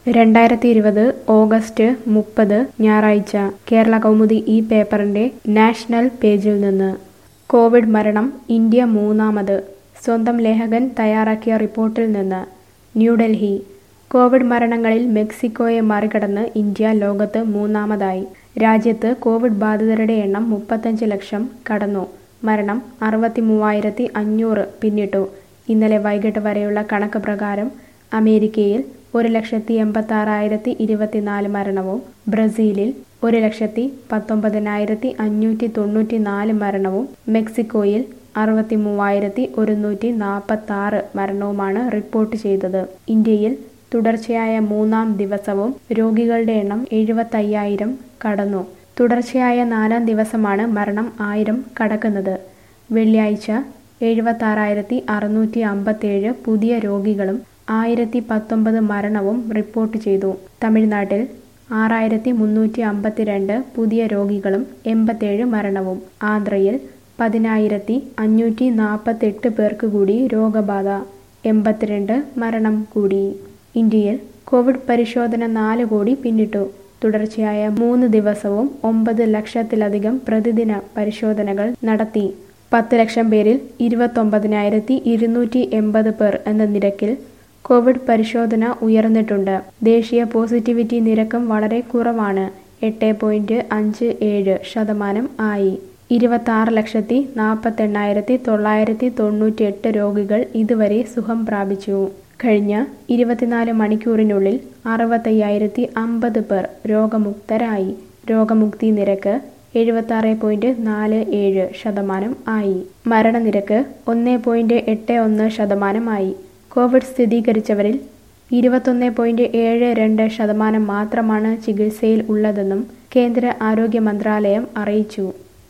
രണ്ടായിരത്തി ഇരുപത് ഓഗസ്റ്റ് മുപ്പത് ഞായറാഴ്ച കേരള കൗമുദി ഈ പേപ്പറിന്റെ നാഷണൽ പേജിൽ നിന്ന് കോവിഡ് മരണം ഇന്ത്യ മൂന്നാമത് സ്വന്തം ലേഖകൻ തയ്യാറാക്കിയ റിപ്പോർട്ടിൽ നിന്ന് ന്യൂഡൽഹി കോവിഡ് മരണങ്ങളിൽ മെക്സിക്കോയെ മറികടന്ന് ഇന്ത്യ ലോകത്ത് മൂന്നാമതായി രാജ്യത്ത് കോവിഡ് ബാധിതരുടെ എണ്ണം മുപ്പത്തഞ്ച് ലക്ഷം കടന്നു മരണം അറുപത്തി മൂവായിരത്തി അഞ്ഞൂറ് പിന്നിട്ടു ഇന്നലെ വൈകിട്ട് വരെയുള്ള കണക്ക് പ്രകാരം അമേരിക്കയിൽ ഒരു ലക്ഷത്തി എൺപത്തി ആറായിരത്തി ഇരുപത്തിനാല് മരണവും ബ്രസീലിൽ ഒരു ലക്ഷത്തി പത്തൊമ്പതിനായിരത്തി അഞ്ഞൂറ്റി തൊണ്ണൂറ്റി നാല് മരണവും മെക്സിക്കോയിൽ അറുപത്തി മൂവായിരത്തി ഒരുന്നൂറ്റി നാൽപ്പത്തി ആറ് മരണവുമാണ് റിപ്പോർട്ട് ചെയ്തത് ഇന്ത്യയിൽ തുടർച്ചയായ മൂന്നാം ദിവസവും രോഗികളുടെ എണ്ണം എഴുപത്തയ്യായിരം കടന്നു തുടർച്ചയായ നാലാം ദിവസമാണ് മരണം ആയിരം കടക്കുന്നത് വെള്ളിയാഴ്ച എഴുപത്താറായിരത്തി അറുന്നൂറ്റി അമ്പത്തേഴ് പുതിയ രോഗികളും ആയിരത്തി പത്തൊമ്പത് മരണവും റിപ്പോർട്ട് ചെയ്തു തമിഴ്നാട്ടിൽ ആറായിരത്തി മുന്നൂറ്റി അമ്പത്തിരണ്ട് പുതിയ രോഗികളും എൺപത്തേഴ് മരണവും ആന്ധ്രയിൽ പതിനായിരത്തി അഞ്ഞൂറ്റി നാൽപ്പത്തെട്ട് പേർക്ക് കൂടി രോഗബാധ എൺപത്തിരണ്ട് മരണം കൂടി ഇന്ത്യയിൽ കോവിഡ് പരിശോധന നാല് കോടി പിന്നിട്ടു തുടർച്ചയായ മൂന്ന് ദിവസവും ഒമ്പത് ലക്ഷത്തിലധികം പ്രതിദിന പരിശോധനകൾ നടത്തി പത്ത് ലക്ഷം പേരിൽ ഇരുപത്തൊമ്പതിനായിരത്തി ഇരുന്നൂറ്റി എൺപത് പേർ എന്ന നിരക്കിൽ കോവിഡ് പരിശോധന ഉയർന്നിട്ടുണ്ട് ദേശീയ പോസിറ്റിവിറ്റി നിരക്കും വളരെ കുറവാണ് എട്ട് പോയിന്റ് അഞ്ച് ഏഴ് ശതമാനം ആയി ഇരുപത്താറ് ലക്ഷത്തി നാൽപ്പത്തെണ്ണായിരത്തി തൊള്ളായിരത്തി തൊണ്ണൂറ്റി എട്ട് രോഗികൾ ഇതുവരെ സുഖം പ്രാപിച്ചു കഴിഞ്ഞ ഇരുപത്തിനാല് മണിക്കൂറിനുള്ളിൽ അറുപത്തയ്യായിരത്തി അമ്പത് പേർ രോഗമുക്തരായി രോഗമുക്തി നിരക്ക് എഴുപത്താറ് പോയിന്റ് നാല് ഏഴ് ശതമാനം ആയി മരണനിരക്ക് ഒന്ന് പോയിന്റ് എട്ട് ഒന്ന് ശതമാനമായി കോവിഡ് സ്ഥിരീകരിച്ചവരിൽ ഇരുപത്തൊന്ന് പോയിന്റ് ഏഴ് രണ്ട് ശതമാനം മാത്രമാണ് ചികിത്സയിൽ ഉള്ളതെന്നും കേന്ദ്ര ആരോഗ്യ മന്ത്രാലയം അറിയിച്ചു